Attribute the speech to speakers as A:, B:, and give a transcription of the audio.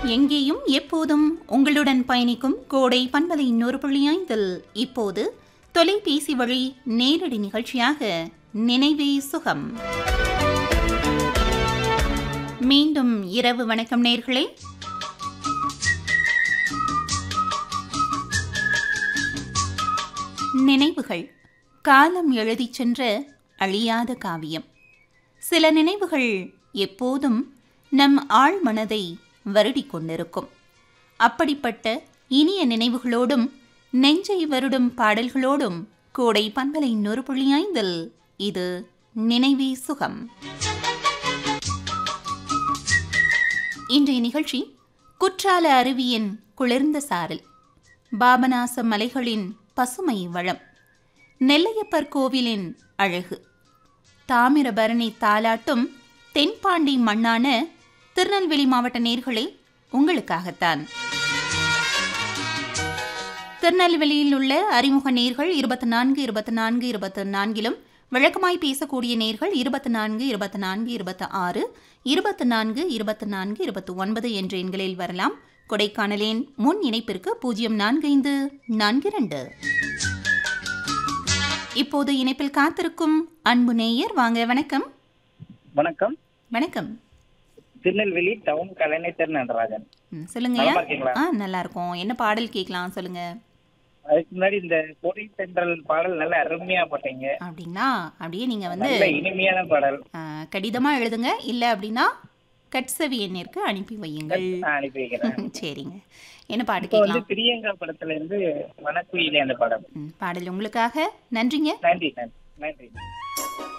A: எங்கேயும் எப்போதும் உங்களுடன் பயணிக்கும் கோடை பண்பலை இன்னொரு புள்ளி ஐந்தில் இப்போது தொலைபேசி வழி நேரடி நிகழ்ச்சியாக நினைவே சுகம் மீண்டும் இரவு வணக்கம் நேர்களே நினைவுகள் காலம் எழுதிச் சென்ற அழியாத காவியம் சில நினைவுகள் எப்போதும் நம் ஆழ் மனதை வருடிக் கொண்டிருக்கும் அப்படிப்பட்ட இனிய நினைவுகளோடும் நெஞ்சை வருடும் பாடல்களோடும் கோடை பண்பலை நொறு புள்ளி ஐந்தில் இது நினைவே சுகம் இன்றைய நிகழ்ச்சி குற்றால அருவியின் குளிர்ந்த சாரல் பாபநாச மலைகளின் பசுமை வளம் நெல்லையப்பர் கோவிலின் அழகு தாமிரபரணி தாலாட்டும் தென்பாண்டி மண்ணான திருநெல்வேலி மாவட்ட நேர்களே உங்களுக்காகத்தான் திருநெல்வேலியில் உள்ள அறிமுக நேர்கள் இருபத்தி நான்கு இருபத்தி நான்கு இருபத்தி நான்கிலும் விளக்கமாய் பேசக்கூடிய நேர்கள் இருபத்தி நான்கு இருபத்தி நான்கு இருபத்தி ஆறு இருபத்தி நான்கு இருபத்தி நான்கு இருபத்தி ஒன்பது என்ற எண்களில் வரலாம் கொடைக்கானலின் முன் இணைப்பிற்கு பூஜ்ஜியம் நான்கு ஐந்து நான்கு இரண்டு இப்போது இணைப்பில் காத்திருக்கும் அன்பு நேயர் வாங்க வணக்கம்
B: வணக்கம்
A: வணக்கம்
B: திருநெல்வேலி டவுன் கலைஞர் நடராஜன்
A: ம், சொல்லுங்கய்யா
B: நலமா இருக்கீங்களா?
A: ஆ நல்லா இருக்கும் என்ன பாடல் கேட்கலாம் சொல்லுங்க
B: அதுக்கு முன்னாடி இந்த கொடை தென்றல் பாடல் நல்ல அருமையா போட்டீங்க
A: அப்படின்னா அப்படியே நீங்க வந்து
B: நல்ல இனிமையான பாடல்
A: ஆ, கடிதமா எழுதுங்க இல்ல அப்படின்னா கட்சவி எண்ணிற்கு அனுப்பி வையுங்கள்
B: நான் அனுப்பி வைக்கிறேன்
A: சரிங்க என்ன பாட்டு
B: இப்போ வந்து
A: கேட்கலாம்
B: பிரியங்கா படத்துல இருந்து வனக்குயிலே அந்த பாடல்
A: ம், பாடல் உங்களுக்காக நன்றிங்க
B: நன்றி நன்றி நன்றி